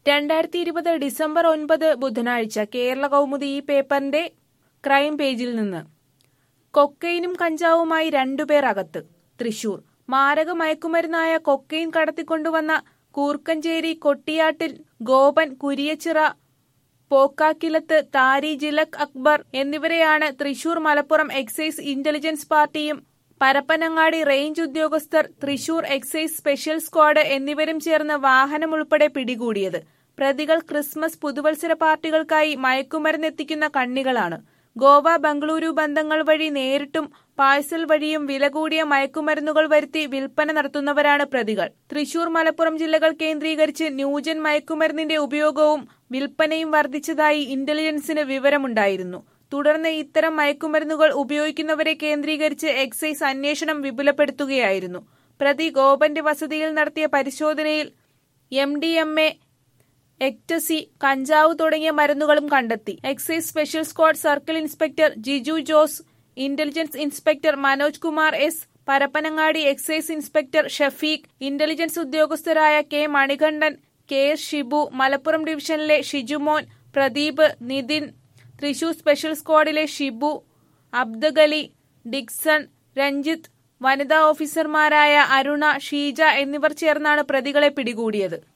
രണ്ടായിരത്തി ഇരുപത് ഡിസംബർ ഒൻപത് ബുധനാഴ്ച കേരള കൗമുദി ഈ പേപ്പറിന്റെ ക്രൈം പേജിൽ നിന്ന് കൊക്കൈനും കഞ്ചാവുമായി രണ്ടുപേർ അകത്ത് തൃശൂർ മാരക മയക്കുമരുന്നായ കൊക്കൈൻ കടത്തിക്കൊണ്ടുവന്ന കൂർക്കഞ്ചേരി കൊട്ടിയാട്ടിൽ ഗോപൻ കുരിയച്ചിറ പോക്കാക്കിലത്ത് താരി ജിലക് അക്ബർ എന്നിവരെയാണ് തൃശൂർ മലപ്പുറം എക്സൈസ് ഇന്റലിജൻസ് പാർട്ടിയും പരപ്പനങ്ങാടി റേഞ്ച് ഉദ്യോഗസ്ഥർ തൃശൂർ എക്സൈസ് സ്പെഷ്യൽ സ്ക്വാഡ് എന്നിവരും ചേർന്ന് വാഹനം ഉൾപ്പെടെ പിടികൂടിയത് പ്രതികൾ ക്രിസ്മസ് പുതുവത്സര പാർട്ടികൾക്കായി മയക്കുമരുന്നെത്തിക്കുന്ന കണ്ണികളാണ് ഗോവ ബംഗളൂരു ബന്ധങ്ങൾ വഴി നേരിട്ടും പാഴ്സൽ വഴിയും വില കൂടിയ മയക്കുമരുന്നുകൾ വരുത്തി വിൽപ്പന നടത്തുന്നവരാണ് പ്രതികൾ തൃശൂർ മലപ്പുറം ജില്ലകൾ കേന്ദ്രീകരിച്ച് ന്യൂജൻ മയക്കുമരുന്നിന്റെ ഉപയോഗവും വിൽപ്പനയും വർദ്ധിച്ചതായി ഇന്റലിജൻസിന് വിവരമുണ്ടായിരുന്നു തുടർന്ന് ഇത്തരം മയക്കുമരുന്നുകൾ ഉപയോഗിക്കുന്നവരെ കേന്ദ്രീകരിച്ച് എക്സൈസ് അന്വേഷണം വിപുലപ്പെടുത്തുകയായിരുന്നു പ്രതി ഗോപന്റെ വസതിയിൽ നടത്തിയ പരിശോധനയിൽ M D M A ecstasy കഞ്ചാവ് തുടങ്ങിയ മരുന്നുകളും കണ്ടെത്തി excise special squad circle inspector Jiju Jose intelligence inspector Manoj Kumar S Parappanangadi excise inspector Shafeeq intelligence ഉദ്യോഗസ്ഥരായ K Manikandan K S Shibu Malappuram ഡിവിഷനിലെ ഷിജുമോൻ പ്രദീപ് നിതിൻ തൃശൂർ സ്പെഷ്യൽ സ്ക്വാഡിലെ ഷിബു അബ്ദഗലി ഡിക്സൺ രഞ്ജിത്ത് വനിതാ ഓഫീസർമാരായ അരുണ ഷീജ എന്നിവർ ചേർന്നാണ് പ്രതികളെ പിടികൂടിയത്